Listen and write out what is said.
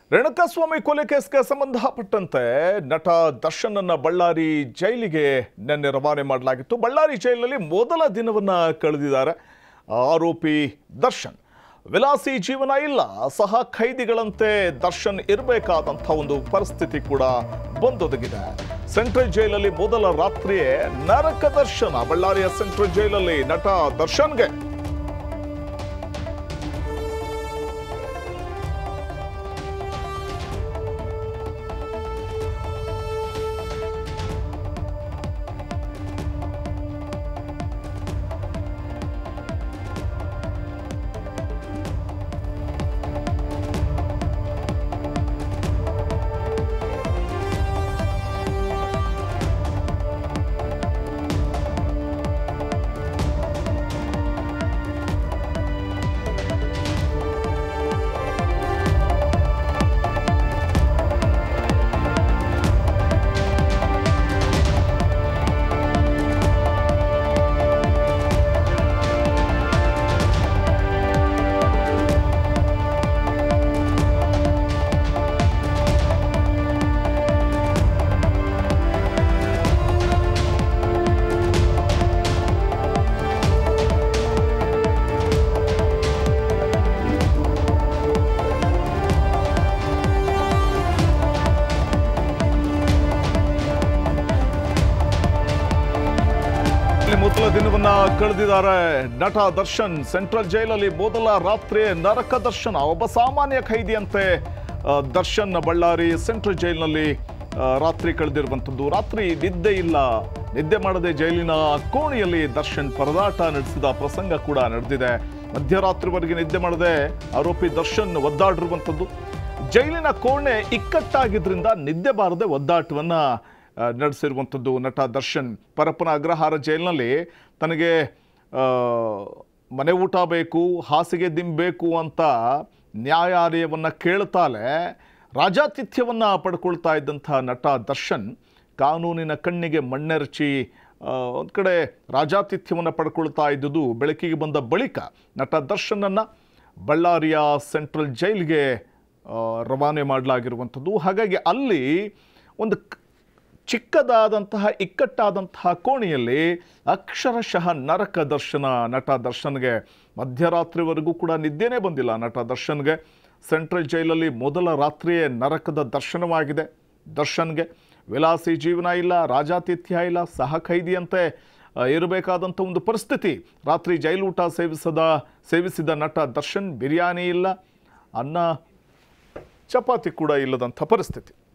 ರೇಣುಕಾಸ್ವಾಮಿ ಕೊಲೆ ಕೇಸ್ಗೆ ಸಂಬಂಧಪಟ್ಟಂತೆ ನಟ ದರ್ಶನ್ ಅನ್ನ ಬಳ್ಳಾರಿ ಜೈಲಿಗೆ ನಿನ್ನೆ ರವಾನೆ ಮಾಡಲಾಗಿತ್ತು ಬಳ್ಳಾರಿ ಜೈಲಿನಲ್ಲಿ ಮೊದಲ ದಿನವನ್ನ ಕಳೆದಿದ್ದಾರೆ ಆರೋಪಿ ದರ್ಶನ್ ವಿಲಾಸಿ ಜೀವನ ಇಲ್ಲ ಸಹ ಖೈದಿಗಳಂತೆ ದರ್ಶನ್ ಇರಬೇಕಾದಂಥ ಒಂದು ಪರಿಸ್ಥಿತಿ ಕೂಡ ಬಂದೊದಗಿದೆ ಸೆಂಟ್ರಲ್ ಜೈಲಲ್ಲಿ ಮೊದಲ ರಾತ್ರಿಯೇ ನರಕ ದರ್ಶನ ಬಳ್ಳಾರಿಯ ಸೆಂಟ್ರಲ್ ಜೈಲಲ್ಲಿ ನಟ ದರ್ಶನ್ಗೆ ಇಲ್ಲಿ ಮೊದಲ ದಿನವನ್ನ ಕಳೆದಿದ್ದಾರೆ ನಟ ದರ್ಶನ್ ಸೆಂಟ್ರಲ್ ಜೈಲಲ್ಲಿ ಮೊದಲ ರಾತ್ರಿ ನರಕ ದರ್ಶನ ಒಬ್ಬ ಸಾಮಾನ್ಯ ಖೈದಿಯಂತೆ ಆ, ದರ್ಶನ್ ಬಳ್ಳಾರಿ ಸೆಂಟ್ರಲ್ ಜೈಲಿನಲ್ಲಿ ಆ, ರಾತ್ರಿ ಕಳೆದಿರುವಂಥದ್ದು ರಾತ್ರಿ ನಿದ್ದೆ ಇಲ್ಲ ನಿದ್ದೆ ಮಾಡದೆ ಜೈಲಿನ ಕೋಣೆಯಲ್ಲಿ ದರ್ಶನ್ ಪರದಾಟ ನಡೆಸಿದ ಪ್ರಸಂಗ ಕೂಡ ನಡೆದಿದೆ ಮಧ್ಯರಾತ್ರಿವರೆಗೆ ನಿದ್ದೆ ಮಾಡದೆ ಆರೋಪಿ ದರ್ಶನ್ ಒದ್ದಾಡಿರುವಂಥದ್ದು ಜೈಲಿನ ಕೋಣೆ ಇಕ್ಕಟ್ಟಾಗಿದ್ರಿಂದ ನಿದ್ದೆ ಬಾರದೆ ಒದ್ದಾಟವನ್ನ ಆ, ನಡೆಸಿರುವಂಥದ್ದು ನಟ ದರ್ಶನ್ ಪರಪ್ಪನ ಅಗ್ರಹಾರ ಜೈಲಿನಲ್ಲಿ ತನಗೆ ಆ, ಮನೆ ಊಟ ಬೇಕು ಹಾಸಿಗೆ ದಿಂಬೇಕು ಅಂತ ನ್ಯಾಯಾಲಯವನ್ನು ಕೇಳ್ತಾಲೆ ರಾಜಾತಿಥ್ಯವನ್ನು ಪಡ್ಕೊಳ್ತಾ ಇದ್ದಂಥ ನಟ ದರ್ಶನ್ ಕಾನೂನಿನ ಕಣ್ಣಿಗೆ ಮಣ್ಣೆರಚಿ ಒಂದು ಕಡೆ ರಾಜಾತಿಥ್ಯವನ್ನು ಪಡ್ಕೊಳ್ತಾ ಇದ್ದುದು ಬೆಳಕಿಗೆ ಬಂದ ಬಳಿಕ ನಟ ದರ್ಶನನ್ನು ಬಳ್ಳಾರಿಯ ಸೆಂಟ್ರಲ್ ಜೈಲಿಗೆ ಆ, ರವಾನೆ ಮಾಡಲಾಗಿರುವಂಥದ್ದು ಹಾಗಾಗಿ ಅಲ್ಲಿ ಒಂದು ಕ್- ಚಿಕ್ಕದಾದಂತಹ ಇಕ್ಕಟ್ಟಾದಂತಹ ಕೋಣೆಯಲ್ಲಿ ಅಕ್ಷರಶಃ ನರಕ ದರ್ಶನ ನಟ ದರ್ಶನ್ಗೆ ಮಧ್ಯರಾತ್ರಿವರೆಗೂ ಕೂಡ ನಿದ್ದೆನೇ ಬಂದಿಲ್ಲ ನಟ ದರ್ಶನ್ಗೆ ಸೆಂಟ್ರಲ್ ಜೈಲಲ್ಲಿ ಮೊದಲ ರಾತ್ರಿಯೇ ನರಕದ ದರ್ಶನವಾಗಿದೆ ದರ್ಶನ್ಗೆ ವಿಲಾಸಿ ಜೀವನ ಇಲ್ಲ ರಾಜಾತಿಥ್ಯ ಇಲ್ಲ ಸಹ ಖೈದಿಯಂತೆ ಆ, ಇರಬೇಕಾದಂಥ ಒಂದು ಪರಿಸ್ಥಿತಿ ರಾತ್ರಿ ಜೈಲೂಟ ಸೇವಿಸದ ಸೇವಿಸಿದ ನಟ ದರ್ಶನ್ ಬಿರಿಯಾನಿ ಇಲ್ಲ ಅನ್ನ ಚಪಾತಿ ಕೂಡ ಇಲ್ಲದಂಥ ಪರಿಸ್ಥಿತಿ